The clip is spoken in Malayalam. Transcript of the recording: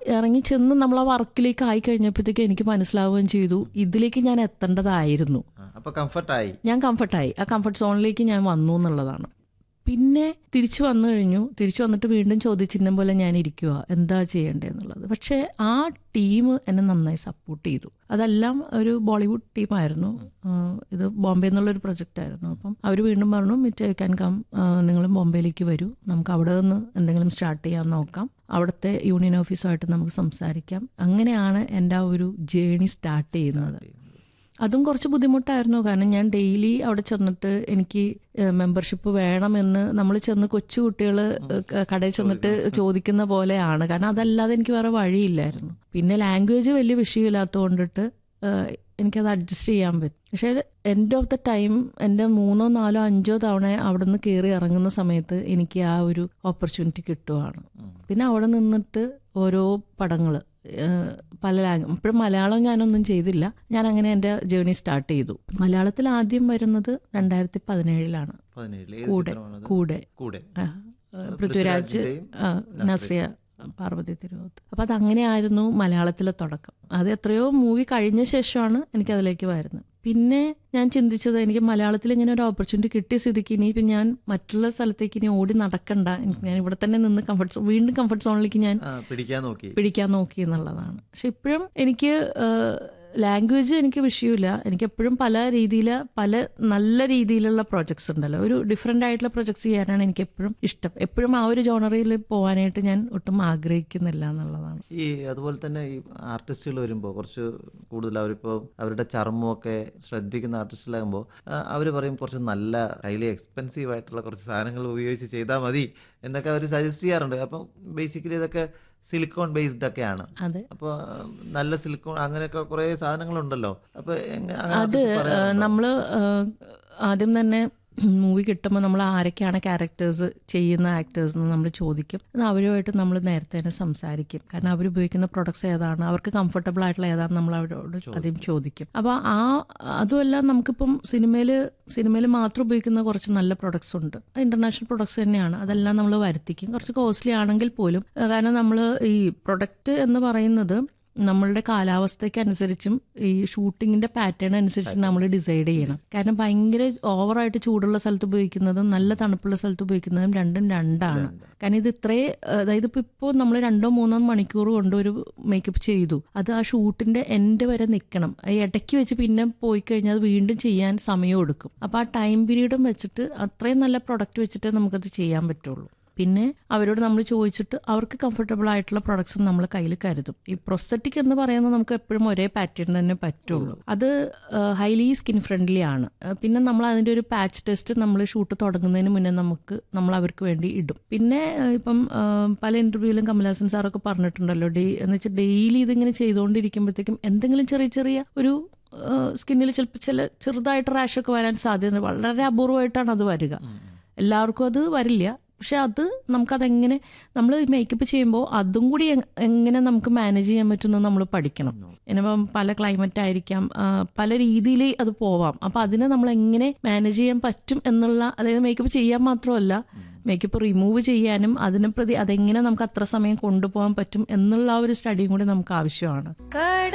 ഇറങ്ങി ചെന്ന് നമ്മൾ ആ വർക്കിലേക്ക് ആയി കഴിഞ്ഞപ്പോഴത്തേക്ക് എനിക്ക് മനസ്സിലാവുകയും ചെയ്തു ഇതിലേക്ക് ഞാൻ എത്തേണ്ടതായിരുന്നു ആ, അപ്പൊ കംഫർട്ടായി ഞാൻ കംഫർട്ടായി ആ കംഫർട്ട് സോണിലേക്ക് ഞാൻ വന്നു എന്നുള്ളതാണ് പിന്നെ തിരിച്ചു വന്നു കഴിഞ്ഞു തിരിച്ചു വന്നിട്ട് വീണ്ടും ചോദ്യചിഹ്നം പോലെ ഞാൻ ഇരിക്കുക എന്താ ചെയ്യേണ്ടതെന്നുള്ളത് പക്ഷേ ആ ടീം എന്നെ നന്നായി സപ്പോർട്ട് ചെയ്തു അതെല്ലാം ഒരു ബോളിവുഡ് ടീമായിരുന്നു ഇത് ബോംബെ എന്നുള്ളൊരു പ്രൊജക്റ്റ് ആയിരുന്നു അപ്പം അവർ വീണ്ടും പറഞ്ഞു മിറ്റ് ക്യാൻ കം നിങ്ങൾ ബോംബെയിലേക്ക് വരൂ നമുക്ക് അവിടെ നിന്ന് എന്തെങ്കിലും സ്റ്റാർട്ട് ചെയ്യാൻ നോക്കാം അവിടുത്തെ യൂണിയൻ ഓഫീസുമായിട്ട് നമുക്ക് സംസാരിക്കാം അങ്ങനെയാണ് എൻ്റെ ആ ഒരു ജേണി സ്റ്റാർട്ട് ചെയ്യുന്നത് അതും കുറച്ച് ബുദ്ധിമുട്ടായിരുന്നു കാരണം ഞാൻ ഡെയിലി അവിടെ ചെന്നിട്ട് എനിക്ക് മെമ്പർഷിപ്പ് വേണമെന്ന് നമ്മൾ ചെന്ന് കൊച്ചു കുട്ടികൾ കടയിൽ ചെന്നിട്ട് ചോദിക്കുന്ന പോലെയാണ് കാരണം അതല്ലാതെ എനിക്ക് വേറെ വഴിയില്ലായിരുന്നു പിന്നെ ലാംഗ്വേജ് വലിയ വിഷയമില്ലാത്തത് കൊണ്ടിട്ട് ഏഹ്, എനിക്കത് അഡ്ജസ്റ്റ് ചെയ്യാൻ പറ്റും പക്ഷേ എൻഡ് ഓഫ് ദ ടൈം എൻ്റെ മൂന്നോ നാലോ അഞ്ചോ തവണ അവിടെ നിന്ന് കയറി ഇറങ്ങുന്ന സമയത്ത് എനിക്ക് ആ ഒരു ഓപ്പർച്യൂണിറ്റി കിട്ടുവാണ് പിന്നെ അവിടെ നിന്നിട്ട് ഓരോ പടങ്ങൾ പല ലാംഗ്വേജ് ഇപ്പോഴും മലയാളം ഞാനൊന്നും ചെയ്തില്ല ഞാൻ അങ്ങനെ എൻ്റെ ജേണി സ്റ്റാർട്ട് ചെയ്തു മലയാളത്തിൽ ആദ്യം വരുന്നത് രണ്ടായിരത്തി പതിനേഴിലാണ് പതിനേഴില് ഏത് കൂടെ ചിത്രമാണത് കൂടെ കൂടെ ആ, പൃഥ്വിരാജ് ആ, നസ്രിയ പാർവതി തിരുവോത്ത് അപ്പം അത് അങ്ങനെയായിരുന്നു മലയാളത്തിലെ തുടക്കം അത് എത്രയോ മൂവി കഴിഞ്ഞ ശേഷമാണ് എനിക്ക് അതിലേക്ക് വരുന്നത് പിന്നെ ഞാൻ ചിന്തിച്ചത് എനിക്ക് മലയാളത്തിൽ ഇങ്ങനെ ഒരു ഓപ്പർച്യൂണിറ്റി കിട്ടിയ സ്ഥിതിക്ക് ഇനി ഇപ്പം ഞാൻ മറ്റുള്ള സ്ഥലത്തേക്ക് ഇനി ഓടി നടക്കണ്ട എനിക്ക് ഞാൻ ഇവിടെ തന്നെ നിന്ന് കംഫർട്ട് സോൺ വീണ്ടും കംഫർട്ട് സോണിലേക്ക് ഞാൻ ആ, പിടിക്കാൻ നോക്കി പിടിക്കാൻ നോക്കി എന്നുള്ളതാണ് പക്ഷെ ഇപ്പോഴും എനിക്ക് ലാംഗ്വേജ് എനിക്ക് വിഷയമില്ല എനിക്ക് എപ്പോഴും പല രീതിയിൽ പല നല്ല രീതിയിലുള്ള പ്രോജക്ട്സ് ഉണ്ടല്ലോ ഒരു ഡിഫറെൻ്റ് ആയിട്ടുള്ള പ്രോജക്ട്സ് ചെയ്യാനാണ് എനിക്ക് എപ്പോഴും ഇഷ്ടം എപ്പോഴും ആ ഒരു ജോണറിൽ പോകാനായിട്ട് ഞാൻ ഒട്ടും ആഗ്രഹിക്കുന്നില്ല എന്നുള്ളതാണ് ഈ അതുപോലെ തന്നെ ഈ ആർട്ടിസ്റ്റുകൾ വരുമ്പോൾ കുറച്ച് കൂടുതൽ അവരിപ്പോൾ അവരുടെ ചർമ്മമൊക്കെ ശ്രദ്ധിക്കുന്ന ആർട്ടിസ്റ്റുകളാകുമ്പോൾ അവർ പറയും കുറച്ച് നല്ല ഹൈലി എക്സ്പെൻസീവ് ആയിട്ടുള്ള കുറച്ച് സാധനങ്ങൾ ഉപയോഗിച്ച് ചെയ്താൽ മതി എന്നൊക്കെ അവർ സജസ്റ്റ് ചെയ്യാറുണ്ട് അപ്പം ബേസിക്കലി ഇതൊക്കെ സിലിക്കോൺ ബേസ്ഡ് ഒക്കെയാണ് അതെ അപ്പോൾ നല്ല സിലിക്കോൺ അങ്ങനെയൊക്കെ കുറേ സാധനങ്ങളുണ്ടല്ലോ അപ്പോൾ അത് നമ്മൾ ആദ്യം തന്നെ മൂവി കിട്ടുമ്പോൾ നമ്മൾ ആരൊക്കെയാണ് ക്യാരക്ടേഴ്സ് ചെയ്യുന്ന ആക്ടേഴ്സ് എന്ന് നമ്മൾ ചോദിക്കും അത് അവരുമായിട്ട് നമ്മൾ നേരത്തെ തന്നെ സംസാരിക്കും കാരണം അവർ ഉപയോഗിക്കുന്ന പ്രൊഡക്ട്സ് ഏതാണ് അവർക്ക് കംഫർട്ടബിൾ ആയിട്ടുള്ള ഏതാണെന്ന് നമ്മൾ അവരോട് ആദ്യം ചോദിക്കും അപ്പോൾ ആ അതുമല്ല നമുക്കിപ്പം സിനിമയിൽ സിനിമയിൽ മാത്രം ഉപയോഗിക്കുന്ന കുറച്ച് നല്ല പ്രൊഡക്ട്സ് ഉണ്ട് ഇന്റർനാഷണൽ പ്രൊഡക്ട്സ് തന്നെയാണ് അതെല്ലാം നമ്മൾ വരുത്തിക്കും കുറച്ച് കോസ്റ്റ്ലി ആണെങ്കിൽ പോലും ഏഹ് കാരണം നമ്മൾ ഈ പ്രൊഡക്റ്റ് എന്ന് പറയുന്നത് നമ്മളുടെ കാലാവസ്ഥയ്ക്ക് അനുസരിച്ചും ഈ ഷൂട്ടിങ്ങിന്റെ പാറ്റേൺ അനുസരിച്ച് നമ്മൾ ഡിസൈഡ് ചെയ്യണം കാരണം ഭയങ്കര ഓവറായിട്ട് ചൂടുള്ള സ്ഥലത്ത് ഉപയോഗിക്കുന്നതും നല്ല തണുപ്പുള്ള സ്ഥലത്ത് ഉപയോഗിക്കുന്നതും രണ്ടും രണ്ടാണ് കാരണം ഇത് ഇത്രേ അതായത് ഇപ്പൊ ഇപ്പോൾ നമ്മൾ രണ്ടോ മൂന്നോ മണിക്കൂർ കൊണ്ട് ഒരു മേക്കപ്പ് ചെയ്തു അത് ആ ഷൂട്ടിന്റെ എൻഡ് വരെ നിൽക്കണം ഇടയ്ക്ക് വെച്ച് പിന്നെ പോയി കഴിഞ്ഞാൽ അത് വീണ്ടും ചെയ്യാൻ സമയം എടുക്കും അപ്പോൾ ആ ടൈം പീരീഡും വെച്ചിട്ട് അത്രയും നല്ല പ്രൊഡക്റ്റ് വെച്ചിട്ട് നമുക്കത് ചെയ്യാൻ പറ്റുള്ളൂ പിന്നെ അവരോട് നമ്മൾ ചോദിച്ചിട്ട് അവർക്ക് കംഫർട്ടബിൾ ആയിട്ടുള്ള പ്രൊഡക്ട്സ് നമ്മൾ കയ്യിൽ കരുതും ഈ പ്രൊസ്തറ്റിക് എന്ന് പറയുന്നത് നമുക്ക് എപ്പോഴും ഒരേ പാറ്റേൺ തന്നെ പറ്റുള്ളൂ അത് ഹൈലി സ്കിൻ ഫ്രണ്ട്ലി ആണ് ആ, പിന്നെ നമ്മൾ അതിൻ്റെ ഒരു പാച്ച് ടെസ്റ്റ് നമ്മൾ ഷൂട്ട് തുടങ്ങുന്നതിന് മുന്നേ നമുക്ക് നമ്മൾ അവർക്ക് വേണ്ടി ഇടും പിന്നെ ആ, ഇപ്പം ആ, പല ഇന്റർവ്യൂവിലും കമലഹാസൻ സാറൊക്കെ പറഞ്ഞിട്ടുണ്ടല്ലോ ഡേ എന്ന് വെച്ചാൽ ഡെയിലി ഇതിങ്ങനെ ചെയ്തുകൊണ്ടിരിക്കുമ്പോഴത്തേക്കും എന്തെങ്കിലും ചെറിയ ചെറിയ ഒരു സ്കിന്നിൽ ചിലപ്പോൾ ചില ചെറുതായിട്ട് റാഷൊക്കെ വരാൻ സാധ്യത വളരെ അപൂർവമായിട്ടാണ് അത് വരിക എല്ലാവർക്കും അത് വരില്ല പക്ഷെ അത് നമുക്കതെങ്ങനെ നമ്മൾ മേക്കപ്പ് ചെയ്യുമ്പോൾ അതും കൂടി എങ്- എങ്ങനെ നമുക്ക് മാനേജ് ചെയ്യാൻ പറ്റുമെന്ന് നമ്മൾ പഠിക്കണം ഇനിയിപ്പം പല ക്ലൈമറ്റ് ആയിരിക്കാം ആ, പല രീതിയിൽ അത് പോവാം അപ്പം അതിനെ നമ്മൾ എങ്ങനെ മാനേജ് ചെയ്യാൻ പറ്റും എന്നുള്ള അതായത് മേക്കപ്പ് ചെയ്യാൻ മാത്രമല്ല മേക്കപ്പ് റിമൂവ് ചെയ്യാനും അതിനെ പ്രതി അതെങ്ങനെ നമുക്ക് അത്ര സമയം കൊണ്ടുപോകാൻ പറ്റും എന്നുള്ള ആ ഒരു സ്റ്റഡിയും കൂടി നമുക്ക് ആവശ്യമാണ് കട